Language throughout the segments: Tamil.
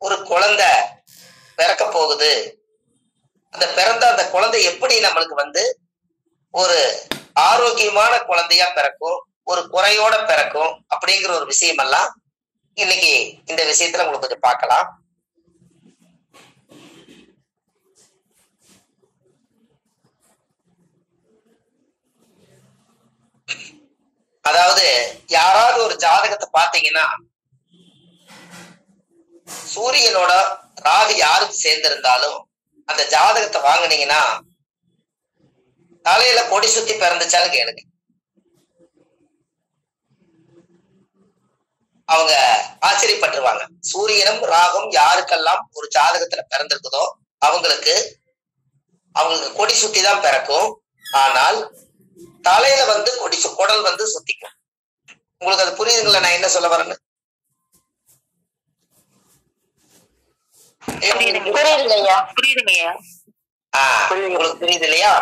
ஒரு குழந்தை பிறக்க போகுது அந்த பிறந்த அந்த குழந்தை எப்படி நம்மளுக்கு வந்து ஒரு ஆரோக்கியமான குழந்தையா பிறக்கும் ஒரு குறையோட பிறக்கும் அப்படிங்கிற ஒரு விஷயம் எல்லாம் இன்னைக்கு இந்த விஷயத்துல உங்களுக்கு கொஞ்சம் பார்க்கலாம் அதாவது யாராவது ஒரு ஜாதகத்தை பார்த்தீங்கன்னா சூரியனோட ராகு யாருக்கு சேர்ந்திருந்தாலும் அந்த ஜாதகத்தை வாங்குனீங்கன்னா தலையில கொடி சுத்தி பிறந்துச்சான்னு கேளுங்க அவங்க ஆச்சரியப்பட்டுருவாங்க சூரியனும் ராகும் யாருக்கெல்லாம் ஒரு ஜாதகத்துல பிறந்திருக்குதோ அவங்களுக்கு அவங்களுக்கு கொடி சுத்தி தான் பிறக்கும் ஆனால் தலையில வந்து கொடி சு- குடல் வந்து சுத்திக்கும் உங்களுக்கு அது புரியுதுங்களா நான் என்ன சொல்ல வரேன்னு ஏ, உங்களுக்கு புரியுதுங்க ஐயா புரியுதுங்க ஐயா ஆ, உங்களுக்கு புரியுது இல்லையா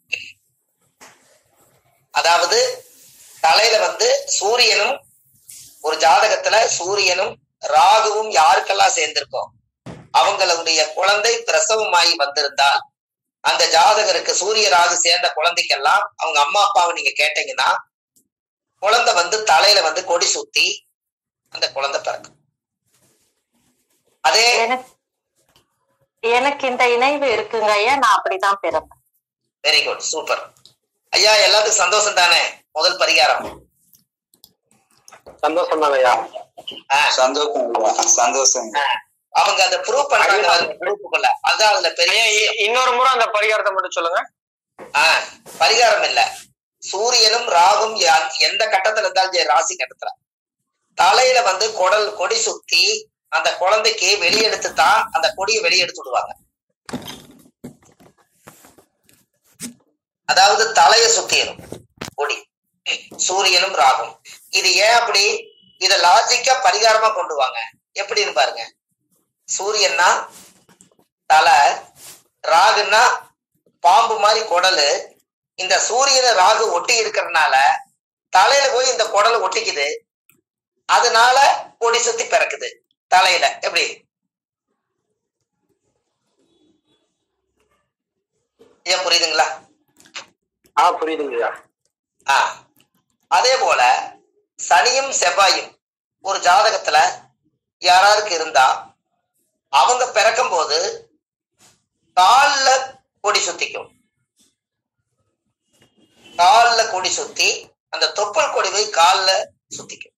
அதாவது தலையில வந்து சூரியனும் ஒரு ஜாதகத்துல சூரியனும் ராகுவும் யாருக்கெல்லாம் சேர்ந்திருக்கோம் அவங்களுடைய குழந்தை பிரசவமாகி வந்திருந்தால் அந்த ஜாதகருக்கு சூரிய ராகு சேர்ந்த குழந்தைக்கெல்லாம் அவங்க அம்மா அப்பாவை நீங்க கேட்டீங்கன்னா குழந்தை வந்து தலையில வந்து கொடி சுத்தி அந்த குழந்தை பிறக்கும் அதே எனக்கு எனக்கு இந்த இணைவு இருக்குங்க ஐயா நான் அப்படிதான் பிறந்தேன் வெரி குட் சூப்பர் ஐயா எல்லாத்துக்கும் சந்தோஷம் தானே முதல் பரிகாரம் சந்தோஷம் தாங்கய்யா ஆ, சந்தோஷம் ஐயா சந்தோஷம் ஆ. அவங்க அதை ப்ரூவ் பண்றாங்க அந்த குரூப்புக்குள்ள அதுதான் அதுல பெரிய ஐயா இ- இன்னொரு முறை அந்த பரிகாரத்தை மட்டும் சொல்லுங்க ஆ, பரிகாரம் இல்ல சூரியனும் ராகும் யா- எந்த கட்டத்துல இருந்தாலும் சரி ராசி கட்டத்துல தலையில வந்து குடல் கொடி சுத்தி அந்த குழந்தைக்கு வெளியெடுத்து தான் அந்த கொடியை வெளியெடுத்து விடுவாங்க அதாவது தலையை சுத்திடும் கொடி சூரியனும் ராகும் இது ஏன் அப்படி இத லாஜிக்கா பரிகாரமா கொண்டு வாங்க எப்படின்னு பாருங்க சூரியன்னா தலை ராகுன்னா பாம்பு மாதிரி குடலு இந்த சூரியனை ராகு ஒட்டி இருக்கிறதுனால தலையில போய் இந்த குடல் ஒட்டிக்குது அதனால கொடி சுத்தி பிறக்குது தலையில எப்படி ஏன் புரியுதுங்களா ஆ புரியுதுங்கய்யா ஆ அதே போல சனியும் செவ்வாயும் ஒரு ஜாதகத்துல யாராருக்கு இருந்தா அவங்க பிறக்கும் போது கால்ல கொடி சுத்திக்கும் கால்ல கொடி சுத்தி அந்த தொப்புள் கொடி போய் கால்ல சுத்திக்கும்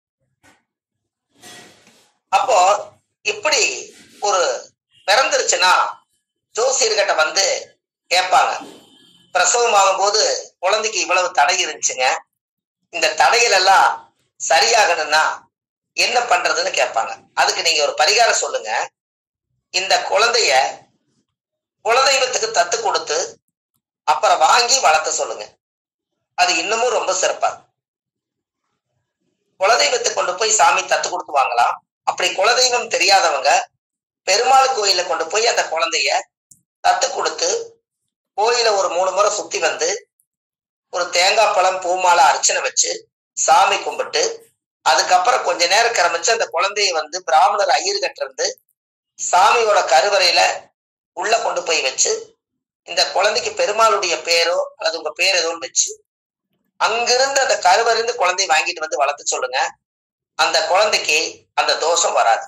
அப்போ இப்படி ஒரு பிறந்துருச்சுன்னா ஜோசியர்கிட்ட வந்து கேட்பாங்க பிரசவமாகும் போது குழந்தைக்கு இவ்வளவு தடை இருந்துச்சுங்க இந்த தடைகள் எல்லாம் சரியாகணும்னா என்ன பண்றதுன்னு கேட்பாங்க அதுக்கு நீங்க ஒரு பரிகாரம் சொல்லுங்க இந்த குழந்தைய குலதெய்வத்துக்கு தத்து கொடுத்து அப்புறம் வாங்கி வளர்த்த சொல்லுங்க அது இன்னமும் ரொம்ப சிறப்பா இருக்கும். குலதெய்வத்துக்கு கொண்டு போய் சாமி தத்து கொடுத்து வாங்கலாம் அப்படி குலதெய்வம் தெரியாதவங்க பெருமாள் கோயில கொண்டு போய் அந்த குழந்தைய தத்து கொடுத்து கோயில ஒரு மூணு முறை சுத்தி வந்து ஒரு தேங்காய் பழம் பூமாலை அர்ச்சனை வச்சு சாமி கும்பிட்டு அதுக்கப்புறம் கொஞ்ச நேரம் கிளம்பிச்சு அந்த குழந்தைய வந்து பிராமணர் ஐயர்கிட்ட இருந்து சாமியோட கருவறையில உள்ள கொண்டு போய் வச்சு இந்த குழந்தைக்கு பெருமாளுடைய பேரோ அல்லது உங்க பேர் ஏதோ வச்சு அங்கிருந்து அந்த கருவறையிருந்து குழந்தைய வாங்கிட்டு வந்து வளர்த்து சொல்லுங்க அந்த குழந்தைக்கு அந்த தோஷம் வராது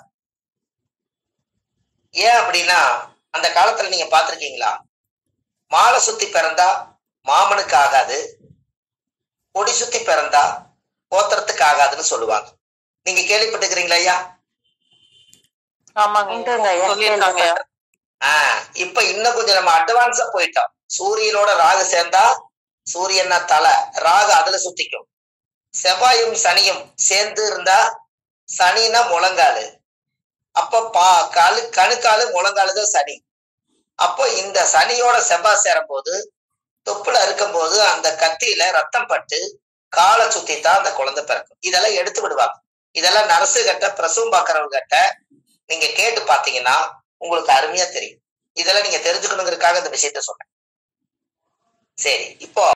ஏன் அப்படின்னா அந்த காலத்துல நீங்க பார்த்திருக்கீங்களா மாலை சுத்தி பிறந்தா மாமனுக்கு ஆகாது கொடி சுத்தி பிறந்தா கோத்திரத்துக்கு ஆகாதுன்னு சொல்லுவாங்க நீங்க கேள்விப்பட்டுக்கிறீங்களா ஐயா ஆமாங்க உண்டுங்க ஐயா சொல்லியிருக்காங்க ஐயா. ஆஹ் இப்ப இன்னும் கொஞ்சம் நம்ம அட்வான்ஸா போயிட்டோம் சூரியனோட ராகு சேர்ந்தா சூரியன்னா தலை ராகு அதுல சுத்திக்கும் செவ்வாயும் சனியும் சேர்ந்து இருந்தா சனினா முழங்காலு அப்ப பா காலு கணுக்காலு முழங்காலு தான் சனி அப்போ இந்த சனியோட செவ்வாய் சேரும் போது தொப்புல அறுக்கும் போது அந்த கத்தியில ரத்தம் பட்டு காலை சுத்தி தான் அந்த குழந்தை பிறக்கும் இதெல்லாம் எடுத்து விடுவாங்க இதெல்லாம் நர்ஸு கிட்ட பிரசவம் பாக்குறவங்க கிட்ட நீங்க கேட்டு பாத்தீங்கன்னா உங்களுக்கு அருமையா தெரியும் இதெல்லாம் நீங்க தெரிஞ்சுக்கணுங்கிறதுக்காக இந்த விஷயத்த சொன்னேன் சரி இப்போ